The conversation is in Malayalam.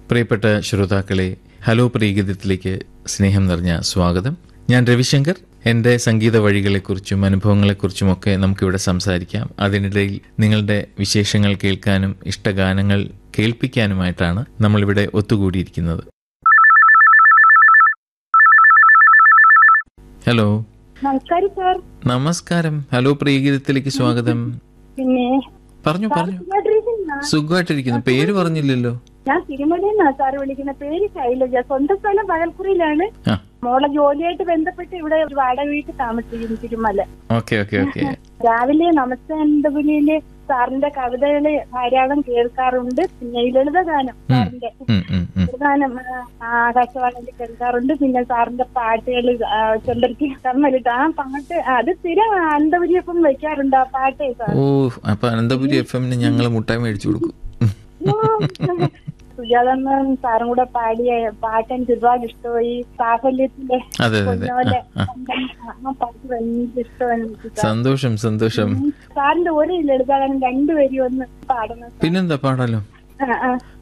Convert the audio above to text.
പ്രിയപ്പെട്ട ശ്രോതാക്കളെ ഹലോ പ്രീഗീതത്തിലേക്ക് സ്നേഹം നിറഞ്ഞ സ്വാഗതം ഞാൻ രവിശങ്കർ എൻ്റെ സംഗീത വഴികളെക്കുറിച്ചും അനുഭവങ്ങളെക്കുറിച്ചുമൊക്കെ നമുക്കിവിടെ സംസാരിക്കാം അതിനിടയിൽ നിങ്ങളുടെ വിശേഷങ്ങൾ കേൾക്കാനും ഇഷ്ടഗാനങ്ങൾ കേൾപ്പിക്കാനുമായിട്ടാണ് നമ്മളിവിടെ ഒത്തുകൂടിയിരിക്കുന്നത് ഹലോ നമസ്കാരം സാർ നമസ്കാരം ഹലോ പ്രീഗീതത്തിലേക്ക് സ്വാഗതം പിന്നെ പറഞ്ഞു പറഞ്ഞു സുഖമായിട്ടിരിക്കുന്നോ? സുഖമായിട്ടിരിക്കുന്നു പേര് പറഞ്ഞില്ലല്ലോ ഞാൻ തിരുമലയിൽ നിന്നാ സാർ വിളിക്കുന്ന പേര് ശൈലജ സ്വന്തം സ്ഥലം പകൽക്കുറിയിലാണ് ആ മോളെ ജോലിയായിട്ട് ബന്ധപ്പെട്ട് ഇവിടെ ഒരു വാടക വീട്ടിൽ താമസിക്കുന്നു തിരുമല ഓക്കെ ഓക്കെ ഓക്കെ രാവിലെ നമസ്തേ അനന്തപുരിയില് സാറിന്റെ കവിതകള് ധാരാളം കേൾക്കാറുണ്ട് പിന്നെ ഈ ലളിതഗാനം സാറിന്റെ ഉം, ഉം, ഉം. ലളിതഗാനം ആ, ആകാശവാണിയിൽ കേൾക്കാറുണ്ട് പിന്നെ സാറിന്റെ പാട്ടുകൾ ചൊല്ലർക്ക് തമ്മിലിട്ട് ആ പാട്ട് അത് സ്ഥിരം അനന്തപുരിയപ്പം വെക്കാറുണ്ട് ആ പാട്ടേ സാർ ഓ അപ്പൊ അനന്തപുരി എഫ് എമ്മിന് ഞങ്ങൾ മുട്ടായി മേടിച്ചു കൊടുക്കും ഉം. സുജാതമ്മ സാറും കൂടെ പാടിയ പാട്ട് എനിക്ക് ഒരുപാട് ഇഷ്ടമായി സാഫല്യത്തിന്റെ അതെ അതെ അതെ പൊന്നോലെ ആ, ആ. ആ പാട്ട് ഭയങ്കര ഇഷ്ടമാണ് എനിക്ക് സാർ. സന്തോഷം സന്തോഷം സാറിന്റെ ഒരു ലളിതഗാനം രണ്ടുപേരും ഒന്ന് പാടണം പിന്നെന്താ പാടാലോ ആ, ആ.